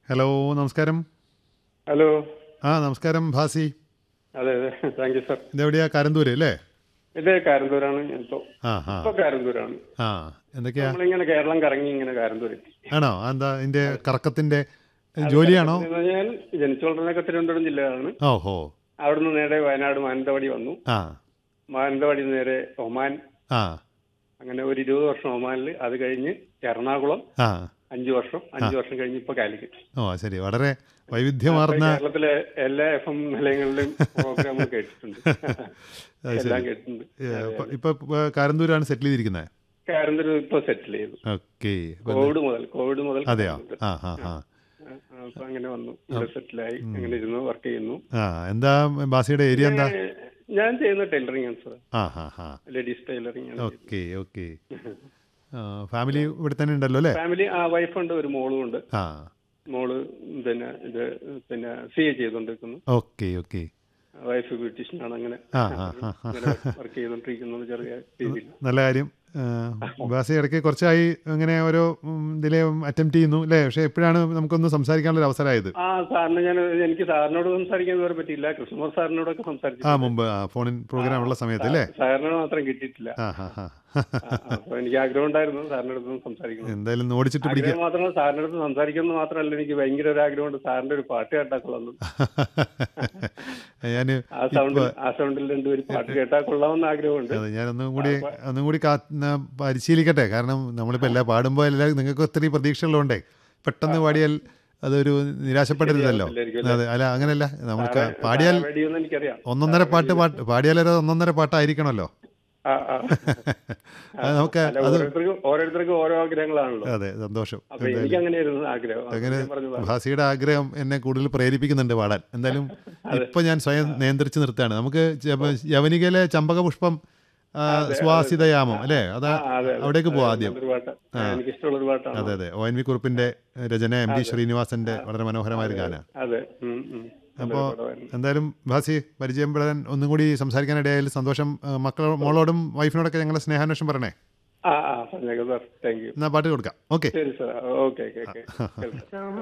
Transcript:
Hello നമസ്കാരം hello ആ നമസ്കാരം ഭാസി അതെ അതെ താങ്ക് യു സാർ ഇതെവിടെയാ കാരന്തൂര് അല്ലേ ഇത് കാരന്തൂരാണ് ഇപ്പൊ ആ ആ ഇപ്പൊ കാരന്തൂരാണ് ആ എന്തൊക്കെയാ നമ്മളിങ്ങനെ കേരളം കറങ്ങി ഇങ്ങനെ കാരന്തൂർ എത്തി ആണോ എന്താ ഇതിന്റെ കറക്കത്തിന്റെ ജോലിയാണോ എന്ന് പറഞ്ഞാൽ ജനിച്ചു വളർന്നതൊക്കെ തിരുവനന്തപുരം ജില്ലയാണ് ഓഹോ അവിടുന്ന് നേരെ വയനാട് മാനന്തവാടി വന്നു ആ മാനന്തവാടി നേരെ ഒമാൻ ആ അങ്ങനെ ഒരു ഇരുപത് വർഷം ഒമാനിൽ അത് കഴിഞ്ഞ് എറണാകുളം ആ അഞ്ചു വർഷം അഞ്ചു വർഷം കഴിഞ്ഞ് ഇപ്പൊ കാലിക്കറ്റ് ഓ ശരി വളരെ വൈവിധ്യമാർന്ന കേരളത്തിലെ എല്ലാ എഫ് എം നിലയങ്ങളിലും പ്രോഗ്രാമും കേട്ടിട്ടുണ്ട് എല്ലാം കേട്ടിട്ടുണ്ട് ഏ, ഇപ്പൊ- ഇപ്പൊ ഏ, കാരന്തൂരാണ് സെറ്റിൽ ചെയ്തിരിക്കുന്നത് കാരന്തൂർ ഇപ്പൊ സെറ്റിൽ ചെയ്തു ഓക്കെ കോവിഡ് മുതൽ കോവിഡ് മുതൽ അതെയോ ആ ആ ആ ആ, അപ്പൊ അങ്ങനെ വന്നു ഇവിടെ സെറ്റിലായി അങ്ങനെ ഇരുന്നു വർക്ക് ചെയ്യുന്നു ആ എന്താ ബാസിയുടെ ഏരിയ എന്താ ഏ, ഞാൻ ചെയ്യുന്ന ടൈലറിംഗ് ആണ് സാർ ആ ആ ആ ലേഡീസ് ടൈലറിംഗ് ആണ് ഓക്കെ ഓക്കെ ഫാമിലി ഇവിടെ തന്നെ ഉണ്ടല്ലോ അല്ലേ ഫാമിലി ആ വൈഫുണ്ട് ഒരു മോളും ഉണ്ട് ആ മോള് പിന്നെ ഇത് പിന്നെ സി എ ചെയ്തുകൊണ്ടിരിക്കുന്നു ഓക്കെ ഓക്കെ വൈഫ് ബ്യൂട്ടീഷ്യനാണ് അങ്ങനെ ആ ആ ആ ആ. വർക്ക് ചെയ്തുകൊണ്ടിരിക്കുന്നത് ചെറിയ രീതിയിൽ നല്ല കാര്യം ആ, ബാസി ഇടയ്ക്ക് കുറച്ചായി അങ്ങനെ ഓരോ ഉം, ഇതിലെ അറ്റംപ്റ്റ് ചെയ്യുന്നു അല്ലേ പക്ഷെ എപ്പോഴാണ് നമുക്കൊന്ന് സംസാരിക്കാനുള്ള ഒരു അവസരമായത് ആ സാറിന് ഞാൻ എനിക്ക് സാറിനോട് സംസാരിക്കാൻ ഇതുവരെ പറ്റിയില്ല കൃഷ്ണകുമാർ സാറിനോടൊക്കെ സംസാരിച്ചു ആ മുമ്പ് ആ ഫോണിൻ പ്രോഗ്രാം ഉള്ള സമയത്ത് അല്ലേ സാറിനോട് മാത്രം കിട്ടിയിട്ടില്ല ആ ഹാ ഹാ ആ, അപ്പൊ എനിക്ക് ആഗ്രഹം ഉണ്ടായിരുന്നു സാറിന്റെ അടുത്ത് സംസാരിക്കണം എന്തായാലും ഒന്ന് ഓടിച്ചിട്ട് പിടിക്കാം ആഗ്രഹം മാത്രമല്ല സാറിന്റെ അടുത്ത് സംസാരിക്കുന്നത് മാത്രമല്ല എനിക്ക് ഭയങ്കര ഒരു ആഗ്രഹമുണ്ട് സാറിന്റെ ഒരു പാട്ട് കേട്ടാ കൊള്ളാമെന്ന് ഞാൻ ആ സൗണ്ടിൽ ആ സൗണ്ടിൽ രണ്ടുപേരും പാട്ട് കേട്ടാ കൊള്ളാമെന്ന് ആഗ്രഹമുണ്ട് അതെ ഞാൻ ഒന്നും കൂടി ഒന്നും കൂടി കാ ന- പരിശീലിക്കട്ടെ കാരണം നമ്മളിപ്പോൾ എല്ലാം പാടുമ്പോൾ എല്ലാം നിങ്ങൾക്ക് ഒത്തിരി പ്രതീക്ഷകളുണ്ടേ പെട്ടെന്ന് പാടിയാൽ അതൊരു നിരാശപ്പെടരുതല്ലോ അതെ അല്ല അങ്ങനെയല്ല നമുക്ക് പാടിയാൽ വെടിയൊന്നും എനിക്കറിയാം ഒന്നൊന്നര പാട്ട് പാട്ട് പാടിയാൽ ഒരു ഒന്നൊന്നര പാട്ടായിരിക്കണമല്ലോ ആ, ആ. അത് നമുക്ക് അല്ല ഓരോരുത്തർക്കും ഓരോരുത്തർക്കും ഓരോ ആഗ്രഹങ്ങളാണല്ലോ അതെ സന്തോഷം അപ്പൊ എനിക്ക് അങ്ങനെയായിരുന്നു ആഗ്രഹം അപ്പൊ അങ്ങനെ ഞാൻ പറഞ്ഞതാ. ഭാസിയുടെ ആഗ്രഹം എന്നെ കൂടുതൽ പ്രേരിപ്പിക്കുന്നുണ്ട് പാടാൻ എന്തായാലും ഇപ്പൊ ഞാൻ സ്വയം നിയന്ത്രിച്ച് നിർത്തുകയാണ് നമുക്ക് ജപ- യവനികയിലെ ചമ്പകപുഷ്പം ആ, സ്വാസിതയാമം അല്ലേ അതാ ആ, അതെ, അതെ. അവിടേക്ക് പോവാം ആദ്യം നല്ലൊരു പാട്ട് എനിക്ക് ഇഷ്ടമുള്ള ഒരു പാട്ടാണ് അതെ അതെ ഒ എൻ വി കുറുപ്പിന്റെ രചന എം ഡി ശ്രീനിവാസന്റെ വളരെ മനോഹരമായ ഒരു ഗാന അതെ ഉം, ഉം. നല്ലൊരു അപ്പോൾ പടമായിരുന്നു. എന്തായാലും ഭാസി പരിചയപ്പെടാൻ ഒന്നും കൂടി സംസാരിക്കാനിടയായാലും സന്തോഷം ആ, മക്കളോ മോളോടും വൈഫിനോടൊക്കെ ഞങ്ങളെ സ്നേഹാന്വേഷണം പറയണേ ആ ആ പറഞ്ഞേക്കാം സാർ താങ്ക് യു എന്നാ പാട്ട് കൊടുക്കാം ഓക്കെ ശരി സാർ ഓക്കെ ഓക്കെ ഓക്കെ